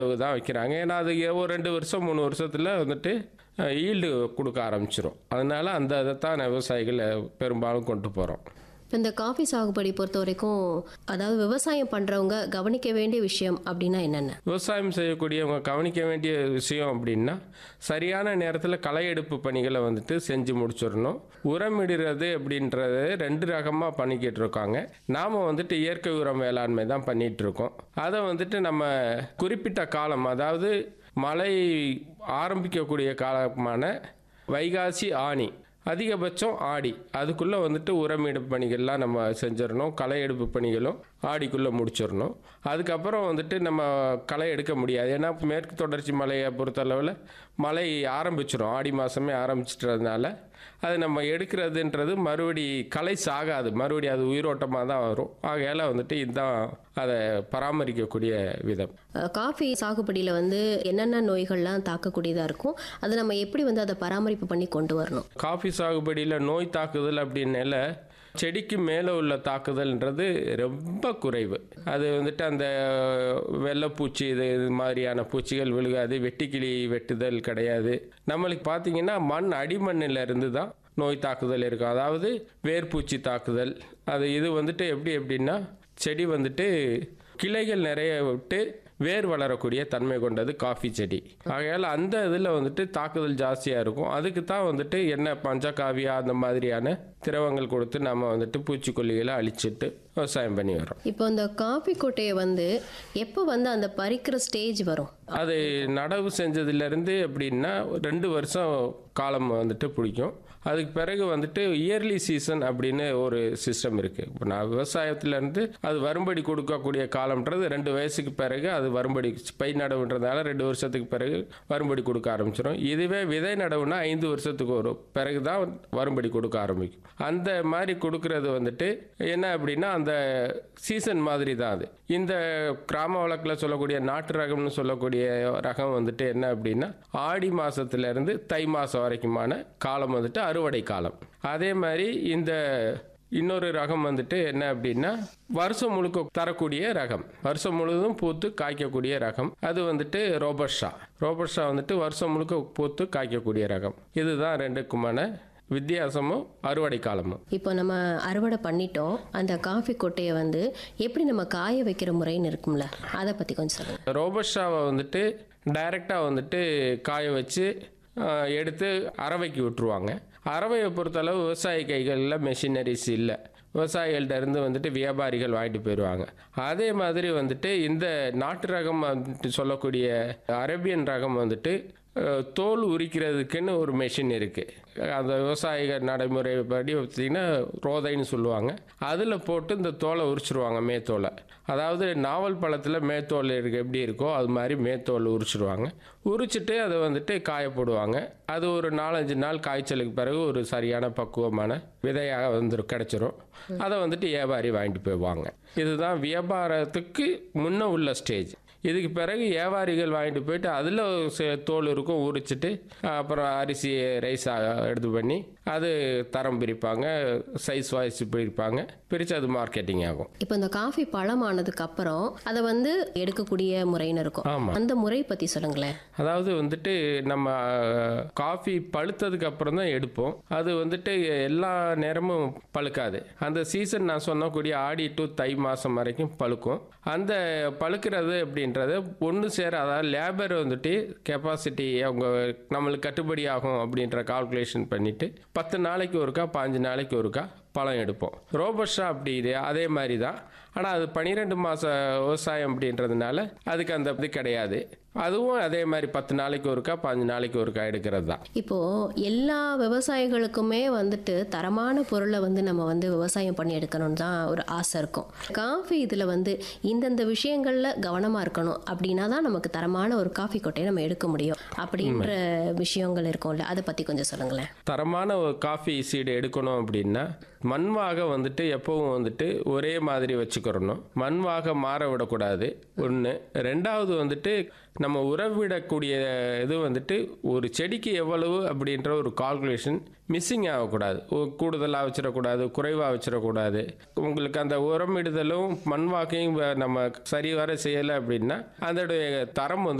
தான் வைக்கிறாங்க ஏன்னா அது ஏ- ஒரு ரெண்டு வருஷம் மூணு வருஷத்தில் வந்துட்டு ஈல்டு கொடுக்க ஆரம்பிச்சிரும் அதனால அந்த இதை தான் விவசாயிகள் பெரும்பாலும் கொண்டு போகிறோம் இப்போ இந்த காஃபி சாகுபடி பொறுத்த வரைக்கும் அதாவது விவசாயம் பண்ணுறவங்க கவனிக்க வேண்டிய விஷயம் அப்படின்னா என்னென்ன விவசாயம் செய்யக்கூடியவங்க கவனிக்க வேண்டிய விஷயம் அப்படின்னா சரியான நேரத்தில் களை எடுப்பு பணிகளை வந்துட்டு செஞ்சு முடிச்சிடணும் உரமிடுறது அப்படின்றது ரெண்டு ரகமாக பண்ணிக்கிட்டு இருக்காங்க நாம் வந்துட்டு இயற்கை உரம் வேளாண்மை தான் பண்ணிட்டு இருக்கோம் அதை வந்துட்டு நம்ம குறிப்பிட்ட காலம் அதாவது மழை ஆரம்பிக்கக்கூடிய காலமான வைகாசி ஆனி அதிகபட்சம் ஆடி அதுக்குள்ளே வந்துட்டு உரமிடு பணிகள்லாம் நம்ம செஞ்சிடணும் களை எடுப்பு பணிகளும் ஆடிக்குள்ளே முடிச்சிடணும் அதுக்கப்புறம் வந்துட்டு நம்ம களை எடுக்க முடியாது ஏன்னா மேற்கு தொடர்ச்சி மலையை பொறுத்தளவில் மழை ஆரம்பிச்சிடும் ஆடி மாதமே ஆரம்பிச்சிட்டதுனால அது நம்ம எடுக்கிறதுன்றது மறுபடி களை சாகாது மறுபடி அது உயிரோட்டமாக தான் வரும் ஆகையால் வந்துட்டு இதுதான் அதை பராமரிக்கக்கூடிய விதம் அஹ், காஃபி சாகுபடியில் வந்து என்னென்ன நோய்கள்லாம் தாக்கக்கூடியதாக இருக்கும் அதை நம்ம எப்படி வந்து அதை பராமரிப்பு பண்ணி கொண்டு வரணும் காஃபி சாகுபடியில் நோய் தாக்குதல் அப்படின்னால செடிக்கு மேலே உள்ள தாக்குதல்ன்றது ரொம்ப குறைவு அது வந்துட்டு அந்த வெள்ளைப்பூச்சி இது இது மாதிரியான பூச்சிகள் விழுகாது வெட்டுக்கிளி வெட்டுதல் கிடையாது நம்மளுக்கு பார்த்தீங்கன்னா மண் அடிமண்ணில் இருந்து தான் நோய் தாக்குதல் இருக்கும் அதாவது வேர்பூச்சி தாக்குதல் அது இது வந்துட்டு எப்படி எப்படின்னா செடி வந்துட்டு கிளைகள் நிறைய விட்டு வேர் வளரக்கூடிய தன்மை கொண்டது காஃபி செடி ஆகையால் அந்த இதில் வந்துட்டு தாக்குதல் ஜாஸ்தியாக இருக்கும் அதுக்கு தான் வந்துட்டு என்ன பஞ்சகாவியா அந்த மாதிரியான திரவங்கள் கொடுத்து நம்ம வந்துட்டு பூச்சிக்கொல்லிகளை அழிச்சிட்டு விவசாயம் பண்ணி வரோம் இப்போ இந்த காஃபி கொட்டையை வந்து எப்போ வந்து அந்த பறிக்கிற ஸ்டேஜ் வரும் அது நடவு செஞ்சதுலேருந்து எப்படின்னா ரெண்டு வருஷம் காலம் வந்துட்டு பிடிக்கும் அதுக்கு பிறகு வந்துட்டு இயர்லி சீசன் அப்படின்னு ஒரு சிஸ்டம் இருக்குது இப்போ நான் விவசாயத்துலேருந்து அது வரும்படி கொடுக்கக்கூடிய காலம்ன்றது ரெண்டு வயசுக்கு பிறகு அது வரும்படி பை நடவுன்றதால ரெண்டு வருஷத்துக்கு பிறகு வரும்படி கொடுக்க ஆரம்பிச்சிடும் இதுவே விதை நடவுனா ஐந்து வருஷத்துக்கு ஒரு பிறகு தான் வரும்படி கொடுக்க ஆரம்பிக்கும் அந்த மாதிரி கொடுக்கறது வந்துட்டு என்ன அப்படின்னா அந்த சீசன் மாதிரி தான் அது இந்த கிராம வழக்கில் சொல்லக்கூடிய நாட்டு ரகம்னு சொல்லக்கூடிய ரகம் வந்துட்டு என்ன அப்படின்னா ஆடி மாசத்துல இருந்து தை மாதம் வரைக்குமான காலம் வந்துட்டு அறுவடை காலம் அதே மாதிரி இந்த இன்னொரு ரகம் வந்துட்டு என்ன அப்படின்னா வருஷம் முழுக்க தரக்கூடிய ரகம் வருஷம் முழுவதும் பூத்து காய்க்கக்கூடிய ரகம் அது வந்துட்டு ரோபர்ஷா ரோபர்ஷா வந்துட்டு வருஷம் முழுக்க பூத்து காய்க்கக்கூடிய ரகம் இதுதான் ரெண்டுக்குமான வித்தியாசமும் அறுவடை காலமும் இப்போ நம்ம அறுவடை பண்ணிட்டோம் அந்த காஃபி கொட்டையை வந்து எப்படி நம்ம காய வைக்கிற முறைன்னு இருக்கும்ல அதை பற்றி கொஞ்சம் சொல்லுங்கள் ரோபர்ஷாவை வந்துட்டு டைரெக்டாக வந்துட்டு காய வச்சு ஆஹ், எடுத்து அரவைக்கு விட்டுருவாங்க அரவையை பொறுத்தளவு விவசாய கைகளில் மெஷினரிஸ் இல்லை விவசாயிகள்ட்ட இருந்து வந்துட்டு வியாபாரிகள் வாங்கிட்டு போயிடுவாங்க அதே மாதிரி வந்துட்டு இந்த நாட்டு ரகம் வந்துட்டு சொல்லக்கூடிய அரேபியன் ரகம் வந்துட்டு அஹ், தோல் உரிக்கிறதுக்குன்னு ஒரு மெஷின் இருக்குது அந்த விவசாயிகள் நடைமுறைப்படி பார்த்தீங்கன்னா ரோதைன்னு சொல்லுவாங்க அதில் போட்டு இந்த தோலை உரிச்சிருவாங்க மேத்தோலை அதாவது நாவல் பழத்தில் மேத்தோல் இருக்கு எப்படி இருக்கோ அது மாதிரி மேத்தோல் உரிச்சிருவாங்க உரிச்சிட்டு அதை வந்துட்டு காய போடுவாங்க அது ஒரு நாலஞ்சு நாள் காய்ச்சலுக்கு பிறகு ஒரு சரியான பக்குவமான விதையாக வந்து கிடைச்சிரும் அதை வந்துட்டு வியாபாரி வாங்கிட்டு போய்வாங்க இதுதான் வியாபாரத்துக்கு முன்ன உள்ள ஸ்டேஜ் இதுக்கு பிறகு வியாபாரிகள் வாங்கிட்டு போயிட்டு அதில் தோல் இருக்கும் உரிச்சிட்டு அப்புறம் அரிசி ரைஸ் எடுத்து பண்ணி அது தரம் பிரிப்பாங்க சைஸ் வாய்ஸ் பிரிப்பாங்க பிரித்து அது மார்க்கெட்டிங் ஆகும் இப்போ இந்த காஃபி பழமானதுக்கு அப்புறம் அதை வந்து எடுக்கக்கூடிய முறைன்னு இருக்கும் ஆமாம் அந்த முறை பற்றி சொல்லுங்களேன் அதாவது வந்துட்டு நம்ம அஹ், காஃபி பழுத்ததுக்கு அப்புறம் தான் எடுப்போம் அது வந்துட்டு எல்லா நேரமும் பழுக்காது அந்த சீசன் நான் சொன்னக்கூடிய ஆடி டு தை மாதம் வரைக்கும் பழுக்கும் அந்த பழுக்கிறது அப்படின்றது ஒன்று சேர அதாவது லேபர் வந்துட்டு கெப்பாசிட்டி அவங்க நம்மளுக்கு கட்டுப்படி ஆகும் அப்படின்ற கால்குலேஷன் பண்ணிட்டு பத்து நாளைக்கு ஒருக்கா பாஞ்சு நாளைக்கு ஒருக்கா பழம் எடுப்போம் ரோபர்ஷா அப்படி இது அதே மாதிரி தான் ஆனால் அது பன்னிரெண்டு மாத விவசாயம் அப்படின்றதுனால அதுக்கு அந்த இது கிடையாது அதுவும் அதே மாதிரி பத்து நாளைக்கு ஒருக்கா பாஞ்சு நாளைக்கு ஒருக்கா எடுக்கிறது தான் இப்போ எல்லா விவசாயிகளுக்குமே வந்துட்டு தரமான பொருளை வந்து நம்ம வந்து விவசாயம் பண்ணி எடுக்கணும்னு தான் ஒரு ஆசை இருக்கும் காஃபி இதில் வந்து இந்தந்த விஷயங்களில் கவனமாக இருக்கணும் அப்படின்னா தான் நமக்கு தரமான ஒரு காஃபி கொட்டையை நம்ம எடுக்க முடியும் அப்படின்ற விஷயங்கள் இருக்கும்ல அதை பற்றி கொஞ்சம் சொல்லுங்களேன் தரமான ஒரு காஃபி சீடு எடுக்கணும் அப்படின்னா மண்வாக வந்துட்டு எப்பவும் வந்துட்டு ஒரே மாதிரி வச்சுக்கிறணும் மண்வாக மாற விடக்கூடாது ஒன்று ரெண்டாவது வந்துட்டு நம்ம உறவிடக்கூடிய இது வந்துட்டு ஒரு செடிக்கு எவ்வளவு அப்படின்ற ஒரு கால்குலேஷன் மிஸ்ஸிங் ஆகக்கூடாது கூடுதலாக வச்சிடக்கூடாது குறைவாக வச்சிடக்கூடாது உங்களுக்கு அந்த உரமிடுதலும் மண்வாக்கையும் வ- நம்ம சரிவர செய்யலை அப்படின்னா அதோடைய தரம் வந்து